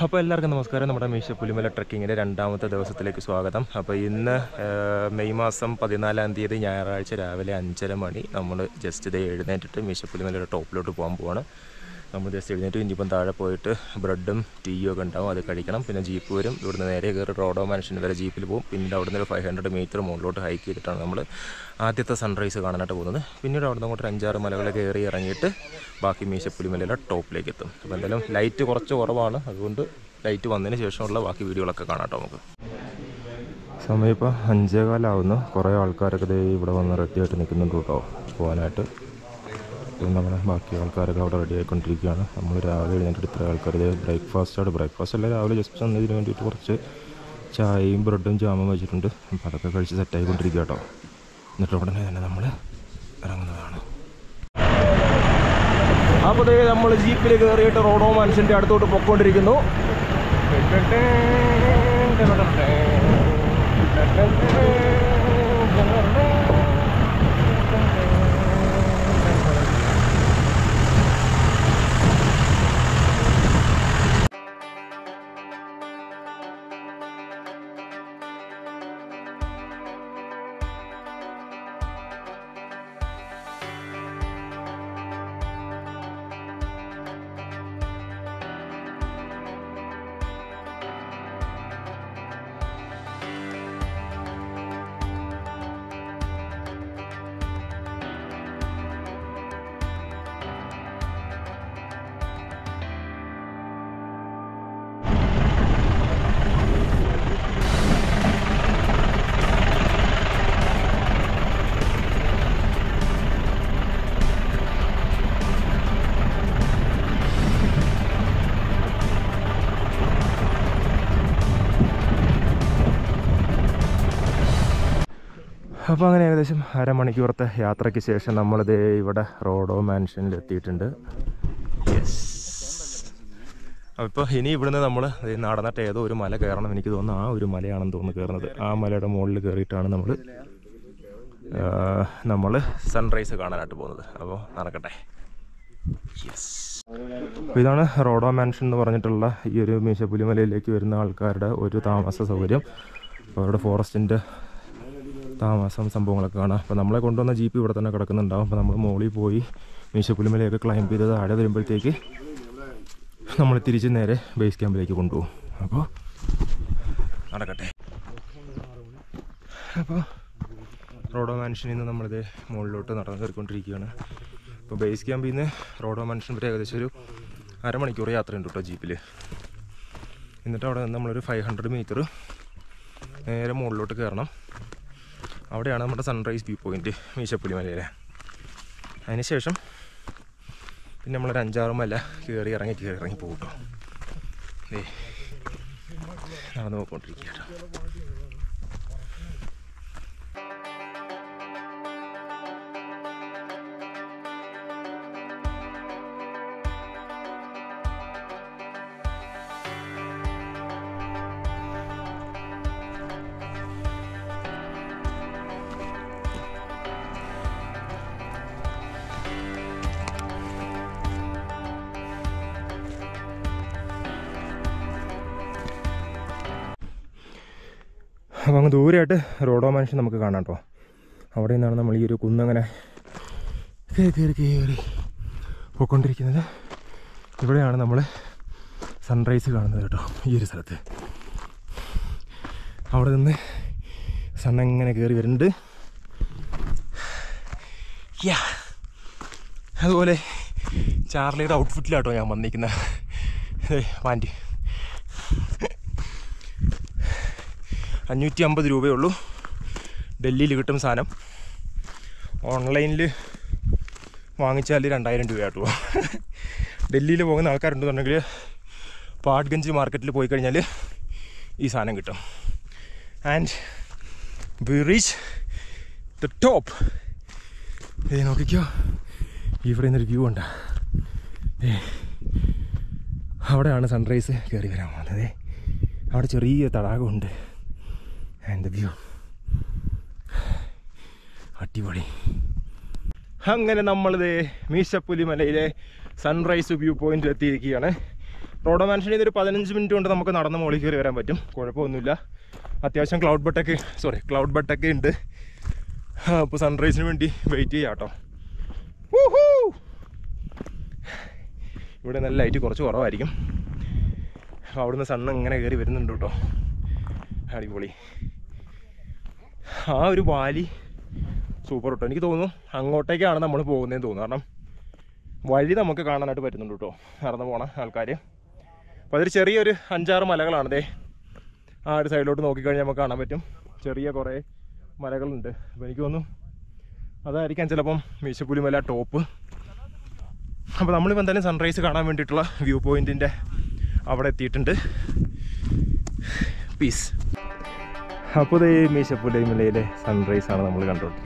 അപ്പോൾ എല്ലാവർക്കും നമസ്കാരം നമ്മുടെ മീശ പുലിമല ട്രക്കിങ്ങിൻ്റെ രണ്ടാമത്തെ ദിവസത്തിലേക്ക് സ്വാഗതം അപ്പോൾ ഇന്ന് ആ, മെയ് മാസം പതിനാലാം തീയതി ഞായറാഴ്ച രാവിലെ അഞ്ചര മണി നമ്മൾ ജസ്റ്റ് ഇത് എഴുന്നേറ്റിട്ട് മീശ പുലിമലയുടെ ടോപ്പിലോട്ട് പോകാൻ പോവാണ് നമ്മൾ ജസ്റ്റ് എഴുന്നേറ്റ് ഇനിയിപ്പം താഴെ പോയിട്ട് ബ്രെഡും ടീയും ഒക്കെ ഉണ്ടാവും അത് കഴിക്കണം പിന്നെ ജീപ്പ് വരും ഇവിടുന്ന് നേരെ കയറി റോഡോ മനുഷ്യൻ വരെ ജീപ്പിൽ പോകും പിന്നീട് അവിടുന്ന് ഒരു ഫൈവ് ഹൺഡ്രഡ് മീറ്റർ മുകളിലോട്ട് ഹൈക്ക് ചെയ്തിട്ടാണ് നമ്മൾ ആദ്യത്തെ സൺറൈസ് കാണാനായിട്ട് പോകുന്നത് പിന്നീട് അവിടുന്ന് അങ്ങോട്ട് ഒരു അഞ്ചാറ് മലകൾ കയറി ഇറങ്ങിയിട്ട് ബാക്കി മീശപ്പുലിമലയുടെ ടോപ്പിലേക്ക് എത്തും അപ്പോൾ എന്തായാലും ലൈറ്റ് കുറച്ച് കുറവാണ് അതുകൊണ്ട് ലൈറ്റ് വന്നതിന് ശേഷമുള്ള ബാക്കി വീഡിയോകളൊക്കെ കാണാം കേട്ടോ നമുക്ക് സമയം ഇപ്പോൾ അഞ്ചേകാലാവുന്നു കുറേ ആൾക്കാരൊക്കെ ദേ ഇവിടെ വന്ന് റെഡി ആയിട്ട് നിൽക്കുന്നുണ്ട് കേട്ടോ പോകാനായിട്ട് പിന്നെ നമ്മുടെ ബാക്കി ആൾക്കാരൊക്കെ അവിടെ റെഡി ആയിക്കൊണ്ടിരിക്കുകയാണ് നമ്മൾ രാവിലെ എഴുന്നേറ്റ് ഇത്ര ആൾക്കാർ ഇത് ബ്രേക്ക്ഫാസ്റ്റാണ് ബ്രേക്ക്ഫാസ്റ്റ് അല്ല രാവിലെ ജസ്റ്റ് ഒന്ന് ഇതിന് വേണ്ടിയിട്ട് കുറച്ച് ചായയും ബ്രെഡും ജാമും വെച്ചിട്ടുണ്ട് അപ്പോൾ അതൊക്കെ കഴിച്ച് സെറ്റായിക്കൊണ്ടിരിക്കുക കേട്ടോ എന്നിട്ട് ഉടനെ തന്നെ നമ്മൾ ഇറങ്ങുന്നതാണ് അപ്പോൾ നമ്മൾ ജീപ്പിൽ കയറിയിട്ട് റോഡോ മനുഷ്യൻ്റെ അടുത്തോട്ട് പൊക്കോണ്ടിരിക്കുന്നു അപ്പോൾ അങ്ങനെ ഏകദേശം അരമണിക്കൂറത്തെ യാത്രയ്ക്ക് ശേഷം നമ്മളിത് ഇവിടെ റോഡോ മാൻഷനിൽ എത്തിയിട്ടുണ്ട് യെസ് അപ്പോൾ ഇനി ഇവിടുന്ന് നമ്മൾ നടന്നിട്ട് ഏതോ ഒരു മല കയറണം എനിക്ക് തോന്നുന്നു ആ ഒരു മലയാണെന്ന് തോന്നുന്നു കയറുന്നത് ആ മലയുടെ മുകളിൽ കയറിയിട്ടാണ് നമ്മൾ നമ്മൾ സൺറൈസ് കാണാനായിട്ട് പോകുന്നത് അപ്പോൾ നടക്കട്ടെ യെസ് അപ്പോൾ ഇതാണ് റോഡോ മാൻഷൻ എന്ന് പറഞ്ഞിട്ടുള്ള ഈ ഒരു മീശപ്പുലിമലയിലേക്ക് വരുന്ന ആൾക്കാരുടെ ഒരു താമസ സൗകര്യം അപ്പോൾ അവരുടെ ഫോറസ്റ്റിൻ്റെ താമസം സംഭവങ്ങളൊക്കെ കാണാം അപ്പോൾ നമ്മളെ കൊണ്ടുവന്ന ജീപ്പ് ഇവിടെ തന്നെ കിടക്കുന്നുണ്ടാവും അപ്പോൾ നമ്മൾ മുകളിൽ പോയി മീശപ്പുലിമലയൊക്കെ ക്ലൈംബ് ചെയ്ത് താഴെ വരുമ്പോഴത്തേക്ക് നമ്മൾ തിരിച്ച് നേരെ ബേസ് ക്യാമ്പിലേക്ക് കൊണ്ടുപോകും അപ്പോൾ നടക്കട്ടെ അപ്പോൾ റോഡോ മാൻഷനിൽ നിന്ന് നമ്മളിത് മുകളിലോട്ട് നടന്നു കയറിക്കൊണ്ടിരിക്കുകയാണ് ഇപ്പോൾ ബേസ് ക്യാമ്പിൽ നിന്ന് റോഡോ മാൻഷൻ വരെ ഏകദേശം ഒരു അരമണിക്കൂർ യാത്രയുണ്ട് കേട്ടോ ജീപ്പിൽ എന്നിട്ട് അവിടെ നിന്ന് നമ്മളൊരു ഫൈവ് ഹൺഡ്രഡ് മീറ്റർ നേരെ മുകളിലോട്ട് കയറണം അവിടെയാണ് നമ്മുടെ സൺറൈസ് വ്യൂ പോയിന്റ് മീശപ്പുലി മലയിലെ അതിനുശേഷം പിന്നെ നമ്മളൊരു അഞ്ചാറ് മല കയറി ഇറങ്ങി കയറി ഇറങ്ങി പോകും കേട്ടോ ഏ നടന്നു പോയിക്കൊണ്ടിരിക്കുക കേട്ടോ അപ്പോൾ അങ്ങ് ദൂരെയായിട്ട് റോഡോ മനുഷ്യൻ നമുക്ക് കാണാം കേട്ടോ അവിടെ നിന്നാണ് നമ്മൾ ഈ ഒരു കുന്നങ്ങനെ കയറി കയറി കയറി പോയിക്കൊണ്ടിരിക്കുന്നത് ഇവിടെയാണ് നമ്മൾ സൺറൈസ് കാണുന്നത് കേട്ടോ ഈ ഒരു സ്ഥലത്ത് അവിടെ നിന്ന് സൺ എങ്ങനെ കയറി വരുന്നുണ്ട് യാ അതുപോലെ ചാർലിയുടെ ഔട്ട്ഫിറ്റിലാട്ടോ ഞാൻ വന്നിരിക്കുന്നത് പാൻറ്റ് അഞ്ഞൂറ്റി അമ്പത് രൂപയേ ഉള്ളൂ ഡൽഹിയിൽ കിട്ടും സാധനം ഓൺലൈനിൽ വാങ്ങിച്ചാൽ രണ്ടായിരം രൂപയാട്ടോ ഡൽഹിയിൽ പോകുന്ന ആൾക്കാരുണ്ടെന്നുണ്ടെങ്കിൽ പാട്ഗഞ്ച് മാർക്കറ്റിൽ പോയി കഴിഞ്ഞാൽ ഈ സാധനം കിട്ടും and we reach the top ഏ നോക്കിക്കോ ഇവിടെ നിന്നൊരു വ്യൂ ഉണ്ട് ഏ അവിടെയാണ് സൺറൈസ് കയറി വരാൻ പോകുന്നത് അവിടെ ചെറിയ തടാകമുണ്ട് ആൻഡ് വ്യൂ അടിപൊളി അങ്ങനെ നമ്മളിത് മീശപ്പുലി മലയിലെ സൺറൈസ് വ്യൂ പോയിന്റിൽ എത്തിയിരിക്കുകയാണ് റോഡോ മാൻഷനിൽ നിന്ന് ഒരു പതിനഞ്ച് മിനിറ്റ് കൊണ്ട് നമുക്ക് നടന്ന് മുകളിൽ കയറി വരാൻ പറ്റും കുഴപ്പമൊന്നുമില്ല അത്യാവശ്യം ക്ലൗഡ് ബട്ടൊക്കെ സോറി ക്ലൗഡ് ബട്ടൊക്കെ ഉണ്ട് അപ്പോൾ സൺറൈസിന് വേണ്ടി വെയിറ്റ് ചെയ്യാം കേട്ടോ ഊഹൂ! ഇവിടെ നല്ല ലൈറ്റ് കുറച്ച് കുറവായിരിക്കും അവിടുന്ന് സണ്ണ് ഇങ്ങനെ കയറി വരുന്നുണ്ട് കേട്ടോ അടിപൊളി ആ ഒരു വാലി സൂപ്പർ കേട്ടോ എനിക്ക് തോന്നുന്നു അങ്ങോട്ടേക്കാണ് നമ്മൾ പോകുന്നതെന്ന് തോന്നുന്നു കാരണം വഴി നമുക്ക് കാണാനായിട്ട് പറ്റുന്നുണ്ട് കേട്ടോ നടന്നു പോണ ആൾക്കാർ അപ്പോൾ അതൊരു ചെറിയൊരു അഞ്ചാറ് മലകളാണ് ദേ ആ ഒരു സൈഡിലോട്ട് നോക്കിക്കഴിഞ്ഞാൽ നമുക്ക് കാണാൻ പറ്റും ചെറിയ കുറേ മലകളുണ്ട് അപ്പോൾ എനിക്ക് തോന്നുന്നു അതായിരിക്കാം ചിലപ്പം മീശപ്പുലിമല ടോപ്പ് അപ്പോൾ നമ്മളിപ്പോൾ എന്തായാലും സൺറൈസ് കാണാൻ വേണ്ടിയിട്ടുള്ള വ്യൂ പോയിൻറ്റിൻ്റെ അവിടെ എത്തിയിട്ടുണ്ട് പീസ് അപ്പോൾ ഇതേ മീശപ്പുലിമലയിലെ സൺറൈസ് ആണ് നമ്മൾ കണ്ടുകൊണ്ടിരിക്കുന്നത്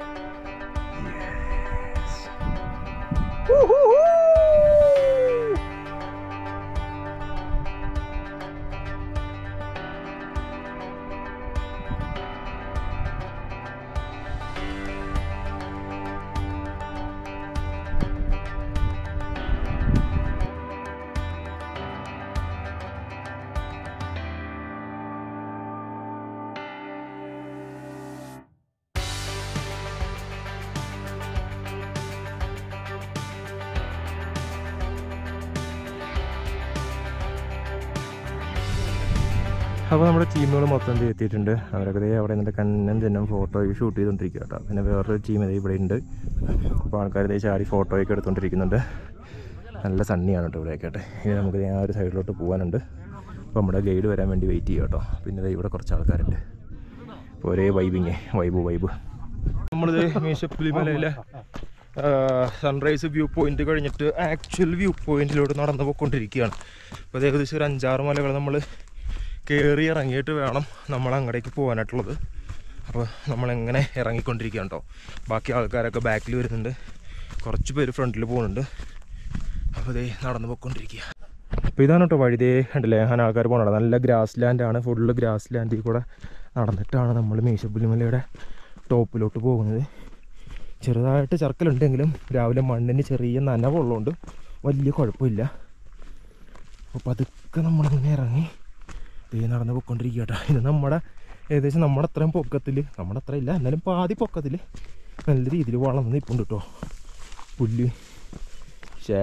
അപ്പോൾ നമ്മുടെ ടീമുകൾ മൊത്തം ദേ എത്തിയിട്ടുണ്ട് അവരൊക്കെ ദേ അവിടെ നിന്നിട്ട് കണ്ണൻ തന്നെ ഫോട്ടോ ഷൂട്ട് ചെയ്തുകൊണ്ടിരിക്കുക കേട്ടോ പിന്നെ വേറൊരു ടീം ഇതേ ഇവിടെ ഉണ്ട് അപ്പോൾ ആൾക്കാർ ദേ ചാടി ഫോട്ടോയൊക്കെ എടുത്തുകൊണ്ടിരിക്കുന്നുണ്ട് നല്ല സണ്ണിയാണ് കേട്ടോ ഇവിടെയൊക്കെ ആട്ടെ ഇനി നമുക്ക് ദേ ആ ഒരു സൈഡിലോട്ട് പോകാനുണ്ട് അപ്പോൾ നമ്മുടെ ഗൈഡ് വരാൻ വേണ്ടി വെയിറ്റ് ചെയ്യുക കേട്ടോ പിന്നെ ദേ ഇവിടെ കുറച്ച് ആൾക്കാരുണ്ട് അപ്പോൾ ഒരേ വൈബിങ് വൈബ് വൈബ് നമ്മളിത് മീശപ്പുലിമലയിലെ സൺറൈസ് വ്യൂ പോയിന്റ് കഴിഞ്ഞിട്ട് ആക്ച്വൽ വ്യൂ പോയിന്റിലോട്ട് നടന്നു പോയിക്കൊണ്ടിരിക്കുകയാണ് അപ്പോൾ അത് ഏകദേശം ഒരു അഞ്ചാറ് മലകൾ നമ്മൾ കയറി ഇറങ്ങിയിട്ട് വേണം നമ്മൾ അങ്ങോട്ടേക്ക് പോകാനായിട്ടുള്ളത് അപ്പോൾ നമ്മളെങ്ങനെ ഇറങ്ങിക്കൊണ്ടിരിക്കുകയാണ് കേട്ടോ ബാക്കി ആൾക്കാരൊക്കെ ബാക്കിൽ വരുന്നുണ്ട് കുറച്ച് പേര് ഫ്രണ്ടിൽ പോകുന്നുണ്ട് അപ്പോൾ ഇതേ നടന്നു പോയിക്കൊണ്ടിരിക്കുക അപ്പോൾ ഇതാണ് കേട്ടോ വഴി ദേ കണ്ടില്ലേ അങ്ങനെ ആൾക്കാർ പോകുന്നുണ്ട് നല്ല ഗ്രാസ് ലാൻഡാണ് ഫുള്ള് ഗ്രാസ് ലാൻഡിൽ കൂടെ നടന്നിട്ടാണ് നമ്മൾ മീശപ്പുലിമലയുടെ ടോപ്പിലോട്ട് പോകുന്നത് ചെറുതായിട്ട് ചർക്കലുണ്ടെങ്കിലും രാവിലെ മണ്ണിന് ചെറിയ നനവുള്ളതുകൊണ്ട് വലിയ കുഴപ്പമില്ല അപ്പോൾ പതുക്കെ നമ്മളിങ്ങനെ ഇറങ്ങി തീ നടന്ന് പൊയ്ക്കൊണ്ടിരിക്കുക കേട്ടോ ഇത് നമ്മുടെ ഏകദേശം നമ്മുടെ അത്രയും പൊക്കത്തിൽ നമ്മുടെ അത്ര ഇല്ല എന്നാലും പാതി പൊക്കത്തിൽ നല്ല രീതിയിൽ വളർന്ന് നിൽപ്പുണ്ട് കേട്ടോ പുല്ല് ഷേ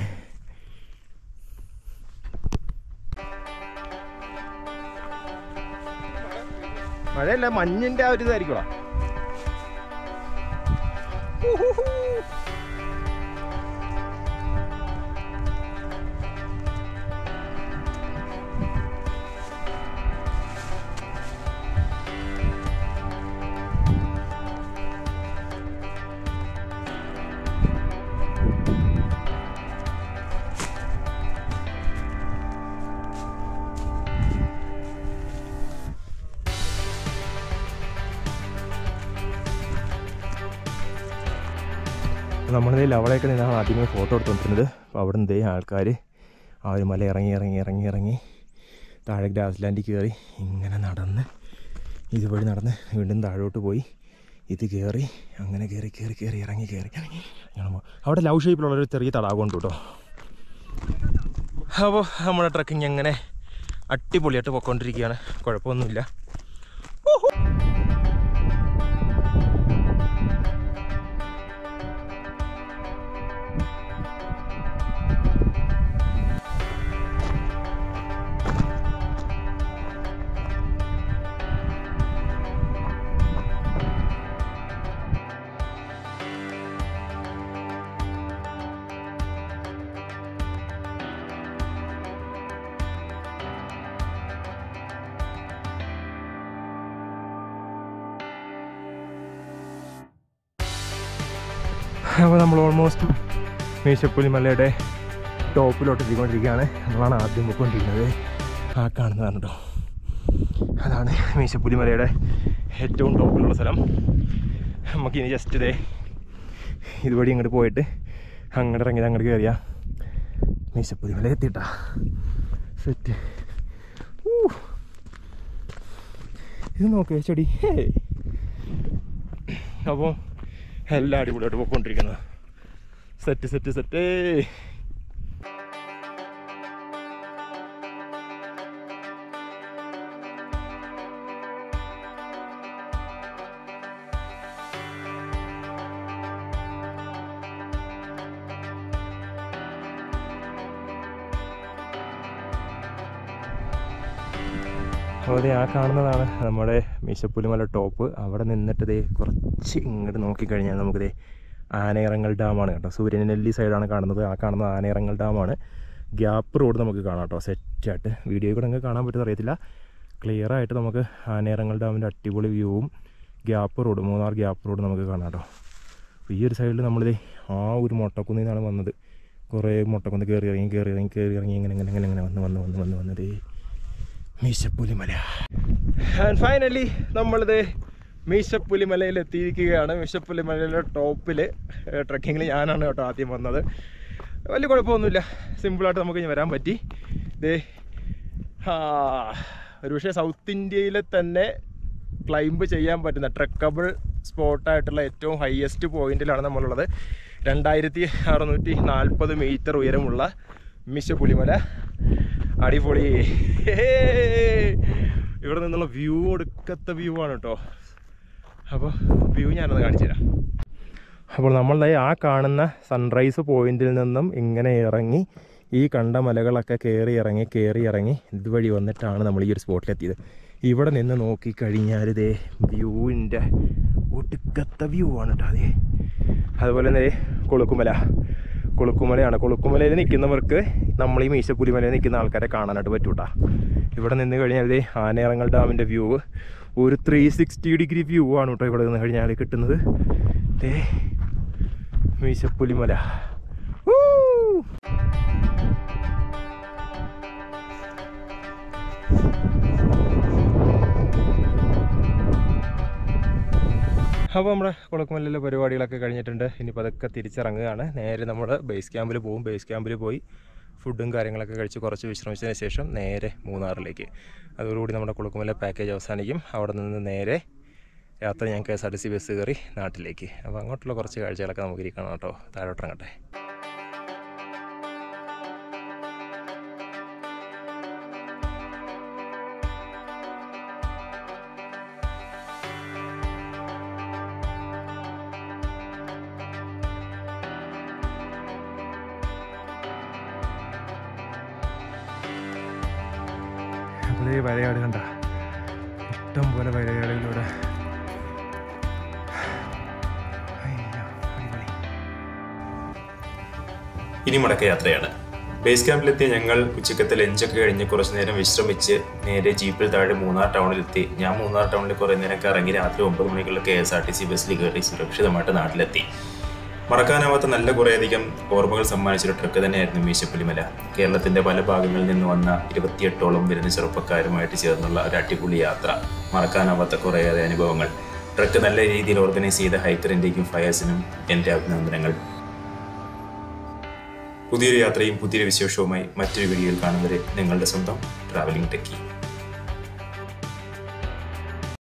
മഴയല്ല മഞ്ഞിന്റെ ആ ഒരു ഇതായിരിക്കും നമ്മളിതിൽ അവിടെയൊക്കെ നിന്നാണ് ആദ്യമേ ഫോട്ടോ എടുത്തുകൊണ്ടിരുന്നത് അപ്പോൾ അവിടെ നിന്ന് ആൾക്കാർ ആ ഒരു മല ഇറങ്ങി ഇറങ്ങി ഇറങ്ങി ഇറങ്ങി താഴെ ഗ്രാസ് ലാൻഡിൽ കയറി ഇങ്ങനെ നടന്ന് ഇതുവഴി നടന്ന് വീണ്ടും താഴോട്ട് പോയി ഇത് കയറി അങ്ങനെ കയറി കയറി കയറി ഇറങ്ങി കയറി ഇറങ്ങി അങ്ങനെ പോ- അവിടെ ലവ് ഷേപ്പിലുള്ളൊരു ചെറിയ തടാകമുണ്ട് കേട്ടോ അപ്പോൾ നമ്മുടെ ട്രക്കിംഗ് അങ്ങനെ അടിപൊളിയായിട്ട് പൊയ്ക്കൊണ്ടിരിക്കുകയാണ് കുഴപ്പമൊന്നുമില്ല അപ്പോൾ നമ്മൾ ഓൾമോസ്റ്റ് മീശപ്പുലി മലയുടെ ടോപ്പിലോട്ട് എത്തിക്കൊണ്ടിരിക്കുകയാണ് നമ്മളാണ് ആദ്യം പോയിക്കൊണ്ടിരിക്കുന്നത് ആ കാണുന്നതാണ് കേട്ടോ അതാണ് മീശപ്പുലി മലയുടെ ഏറ്റവും ടോപ്പിലുള്ള സ്ഥലം നമുക്കിനി ജസ്റ്റ് ഇതേ ഇതുവഴി ഇങ്ങോട്ട് പോയിട്ട് അങ്ങോട്ട് ഇറങ്ങിയത് അങ്ങോട്ട് കയറിയ മീശപ്പുലി മല എത്തിയിട്ടാ സെറ്റ് ഇത് നോക്കിയ ചെടി ഹേ അപ്പോൾ എല്ലാം അടിപൊളിയായിട്ട് പോയിക്കൊണ്ടിരിക്കുന്നത് സെറ്റ് സെറ്റ് സെറ്റ് അപ്പോൾ ദേ ആ കാണുന്നതാണ് നമ്മുടെ മീശപ്പുലിമല ടോപ്പ് അവിടെ നിന്നിട്ട് ദേ കുറച്ച് ഇങ്ങോട്ട് നോക്കിക്കഴിഞ്ഞാൽ നമുക്ക് ദേ ആനയിറങ്ങൽ ഡാമാണ് കേട്ടോ സൂര്യനെല്ലി സൈഡാണ് കാണുന്നത് ആ കാണുന്ന ആനയിറങ്ങൽ ഡാമാണ് ഗ്യാപ്പ് റോഡ് നമുക്ക് കാണാം കേട്ടോ സെറ്റായിട്ട് വീഡിയോയിൽ കൂടെ നിങ്ങൾക്ക് കാണാൻ പറ്റുന്ന അറിയത്തില്ല ക്ലിയർ ആയിട്ട് നമുക്ക് ആനയിറങ്ങൽ ഡാമിൻ്റെ അടിപൊളി വ്യൂവും gap road Munnar gap road നമുക്ക് കാണാം കേട്ടോ അപ്പോൾ ഈ ഒരു സൈഡിൽ നമ്മളിത് ആ ഒരു മൊട്ടക്കുന്നിൽ നിന്നാണ് വന്നത് കുറേ മൊട്ടക്കുന്ന് കയറി ഇറങ്ങി കയറി ഇറങ്ങി കയറി ഇറങ്ങി ഇങ്ങനെ ഇങ്ങനെ ഇങ്ങനെ ഇങ്ങനെ വന്ന് വന്ന് വന്ന് വന്ന് വന്നത് മീശപ്പുലിമല ആൻഡ് ഫൈനലി നമ്മളിത് മീശപ്പുലിമലയിൽ എത്തിയിരിക്കുകയാണ് മീശപ്പുലിമലയിലെ ടോപ്പിൽ ട്രക്കിങ്ങിൽ ഞാനാണ് കേട്ടോ ആദ്യം വന്നത് വലിയ കുഴപ്പമൊന്നുമില്ല സിമ്പിളായിട്ട് നമുക്ക് ഇനി വരാൻ പറ്റി ദേ ആ ഒരുപക്ഷെ സൗത്ത് ഇന്ത്യയിലെ തന്നെ ക്ലൈംബ് ചെയ്യാൻ പറ്റുന്ന ട്രക്കബിൾ സ്പോട്ടായിട്ടുള്ള ഏറ്റവും ഹയസ്റ്റ് പോയിന്റിലാണ് നമ്മളുള്ളത് രണ്ടായിരത്തി അറുന്നൂറ്റി നാൽപ്പത് മീറ്റർ ഉയരമുള്ള മിശപുലിമല അടിപൊളി ഹേ! ഇവിടെ നിന്നുള്ള വ്യൂ ഒടുക്കത്തെ വ്യൂ ആണ് കേട്ടോ അപ്പോൾ വ്യൂ ഞാനൊന്ന് കാണിച്ചു തരാം അപ്പോൾ നമ്മളുടെ ആ കാണുന്ന സൺറൈസ് പോയിന്റിൽ നിന്നും ഇങ്ങനെ ഇറങ്ങി ഈ കണ്ട മലകളൊക്കെ കയറി ഇറങ്ങി കയറി ഇറങ്ങി ഇതുവഴി വന്നിട്ടാണ് നമ്മൾ ഈ ഒരു സ്പോട്ടിലെത്തിയത് ഇവിടെ നിന്ന് നോക്കിക്കഴിഞ്ഞാൽ ഇതേ വ്യൂവിൻ്റെ ഒടുക്കത്തെ വ്യൂ ആണ് കേട്ടോ അതേ അതുപോലെ തന്നെ ദേ കൊളുക്കുമല കൊളുക്കുമലയാണ് കൊളുക്കുമലയിൽ നിൽക്കുന്നവർക്ക് നമ്മൾ ഈ മീശപ്പുലിമലയിൽ നിൽക്കുന്ന ആൾക്കാരെ കാണാനായിട്ട് പറ്റൂട്ടാ ഇവിടെ നിന്ന് കഴിഞ്ഞാൽ ഇതേ ആനയിറങ്ങൽ ഡാമിൻ്റെ വ്യൂ ഒരു ത്രീ സിക്സ്റ്റി ഡിഗ്രി വ്യൂ ആണ് കേട്ടോ ഇവിടെ നിന്ന് കഴിഞ്ഞാൽ കിട്ടുന്നത് ദേ മീശപ്പുലിമല ഊ! അപ്പോൾ നമ്മുടെ കുളക്കുമല്ലിലെ പരിപാടികളൊക്കെ കഴിഞ്ഞിട്ടുണ്ട് ഇനിയിപ്പോൾ അതൊക്കെ തിരിച്ചിറങ്ങുകയാണ് നേരെ നമ്മൾ ബേസ് ക്യാമ്പിൽ പോകും ബേസ് ക്യാമ്പിൽ പോയി ഫുഡും കാര്യങ്ങളൊക്കെ കഴിച്ച് കുറച്ച് വിശ്രമിച്ചതിന് ശേഷം നേരെ മൂന്നാറിലേക്ക് അതോടുകൂടി നമ്മുടെ കുളക്കുമല പാക്കേജ് അവസാനിക്കും അവിടെ നിന്ന് നേരെ യാത്ര ഞാൻ K S R T C bus കയറി നാട്ടിലേക്ക് അപ്പോൾ അങ്ങോട്ടുള്ള കുറച്ച് കാഴ്ചകളൊക്കെ നമുക്ക് ഇരിക്കണം കേട്ടോ താഴോട്ടിറങ്ങട്ടെ അപ്പോൾ ഈ വരയാട് കണ്ട ഇഷ്ടം പോലെ വരയാടുകളിലൂടെ അയ്യോ, അടിപൊളി. ഇനി മടക്ക യാത്രയാണ് ബേസ് ക്യാമ്പിലെത്തിയ ഞങ്ങൾ ഉച്ചക്കത്തെ ലഞ്ചൊക്കെ കഴിഞ്ഞ് കുറച്ചു നേരം വിശ്രമിച്ച് നേരെ ജീപ്പിൽ താഴെ മൂന്നാർ ടൗണിലെത്തി ഞാൻ മൂന്നാർ ടൗണിൽ കുറേ നേരം ഇറങ്ങി രാത്രി ഒമ്പത് മണിക്കുള്ള K S R T C ബസ്സിൽ കയറി സുരക്ഷിതമായിട്ട് നാട്ടിലെത്തി മറക്കാനാവാത്ത നല്ല കുറേയധികം ഓർമ്മകൾ സമ്മാനിച്ചൊരു ട്രക്ക് തന്നെയായിരുന്നു മീശപ്പുലിമല കേരളത്തിന്റെ പല ഭാഗങ്ങളിൽ നിന്ന് വന്ന ഇരുപത്തിയെട്ടോളം വരുന്ന ചെറുപ്പക്കാരുമായിട്ട് ചേർന്നുള്ള ഒരു അടിപൊളി യാത്ര മറക്കാനാവാത്ത കുറേയേറെ അനുഭവങ്ങൾ ട്രക്ക് നല്ല രീതിയിൽ ഓർഗനൈസ് ചെയ്ത ഹൈക്കറിൻ്റെയും ഫയേഴ്സിനും എൻ്റെ അഭിനന്ദനങ്ങൾ പുതിയൊരു യാത്രയും പുതിയൊരു വിശേഷവുമായി മറ്റൊരു വീഡിയോയിൽ കാണുന്നവരെ നിങ്ങളുടെ സ്വന്തം ട്രാവലിംഗ് ടെക്കി